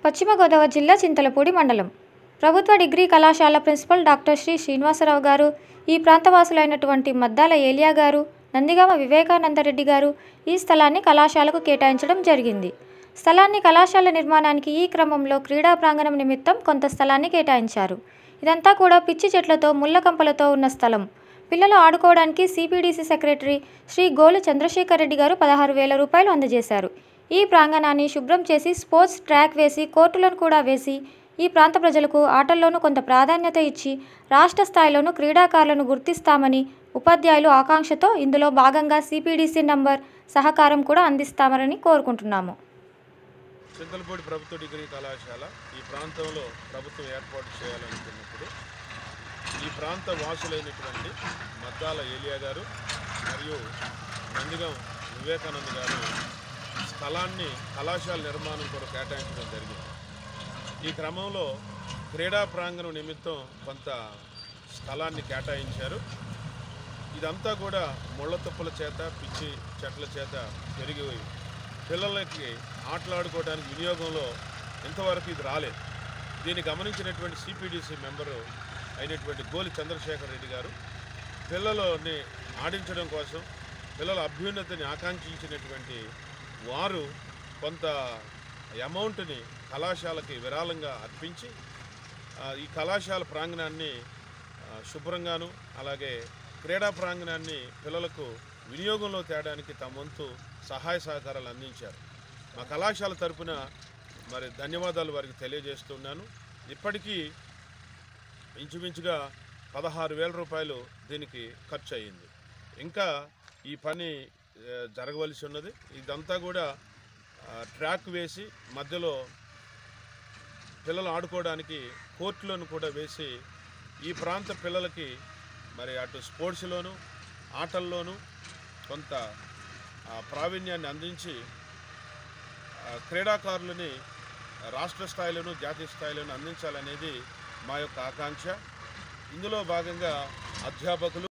పశ్చిమ గోదావరి జిల్లా చింతలపూడి మండలం ప్రభుత్వ డిగ్రీ కళాశాల ప్రిన్సిపల్ డాక్టర్ శ్రీ శ్రీనివాసరావు గారు ఈ ప్రాంతవాసులైనటువంటి మద్దాల ఏలియా గారు నందిగామ వివేకానందరెడ్డి గారు ఈ స్థలాన్ని కళాశాలకు కేటాయించడం జరిగింది స్థలాన్ని కళాశాల నిర్మాణానికి ఈ క్రమంలో క్రీడా ప్రాంగణం నిమిత్తం కొంత స్థలాన్ని కేటాయించారు ఇదంతా కూడా పిచ్చి చెట్లతో ముళ్ళ కంపలతో ఉన్న స్థలం పిల్లలు ఆడుకోవడానికి సిపిడిసి సెక్రటరీ శ్రీ గోలు చంద్రశేఖర్ రెడ్డి గారు పదహారు వేల రూపాయలు అందజేశారు ఈ ప్రాంగణాన్ని శుభ్రం చేసి స్పోర్ట్స్ ట్రాక్ వేసి కోర్టులను కూడా వేసి ఈ ప్రాంత ప్రజలకు ఆటల్లోనూ కొంత ప్రాధాన్యత ఇచ్చి రాష్ట్ర స్థాయిలోనూ క్రీడాకారులను గుర్తిస్తామని ఉపాధ్యాయులు ఆకాంక్షతో ఇందులో భాగంగా సిపిడిసి నంబర్ సహకారం కూడా అందిస్తామని కోరుకుంటున్నాము చింతలపూడి ప్రభుత్వ డిగ్రీ కళాశాల ఈ ప్రాంతంలో ప్రభుత్వం ఏర్పాటు చేయాలనుకున్నప్పుడు ఈ ప్రాంత వాసులైనటువంటి మద్దాల ఏలియా గారు మరియు నందిగం వివేకానంద్ గారు స్థలాన్ని కళాశాల నిర్మాణం కొరకు కేటాయించడం జరిగింది ఈ క్రమంలో క్రీడా ప్రాంగణం నిమిత్తం కొంత స్థలాన్ని కేటాయించారు ఇదంతా కూడా ముళ్ళ తుప్పల చేత పిచ్చి చెట్ల చేత పెరిగి పిల్లలకి ఆటలాడుకోవడానికి వినియోగంలో ఇంతవరకు ఇది రాలేదు దీన్ని గమనించినటువంటి సిపిడిసి మెంబరు అయినటువంటి గోలి చంద్రశేఖర్ రెడ్డి గారు పిల్లలని ఆడించడం కోసం పిల్లల అభ్యున్నతిని ఆకాంక్షించినటువంటి వారు కొంత అమౌంట్ని కళాశాలకి విరాళంగా అర్పించి ఆ, ఈ కళాశాల ప్రాంగణాన్ని ఆ, శుభ్రంగాను అలాగే క్రీడా ప్రాంగణాన్ని పిల్లలకు వినియోగంలో తేడానికి తమ వంతు సహాయ సహకారాలు అందించారు మా కళాశాల తరపున మరి ధన్యవాదాలు వారికి తెలియజేస్తున్నాను ఇప్పటికీ ఇంచుమించుగా పదహారు వేల రూపాయలు దీనికి ఖర్చు అయ్యింది ఇంకా ఈ పని ఆ, జరగవలసి ఉన్నది ఇదంతా కూడా ఆ, ట్రాక్ వేసి మధ్యలో పిల్లలు ఆడుకోవడానికి కోర్టులను కూడా వేసి ఈ ప్రాంత పిల్లలకి మరి అటు స్పోర్ట్స్లోను ఆటల్లోనూ కొంత ఆ, ప్రావీణ్యాన్ని అందించి ఆ, క్రీడాకారులని రాష్ట్ర స్థాయిలోను జాతీయ స్థాయిలోను అందించాలనేది మా యొక్క ఆకాంక్ష ఇందులో భాగంగా అధ్యాపకులు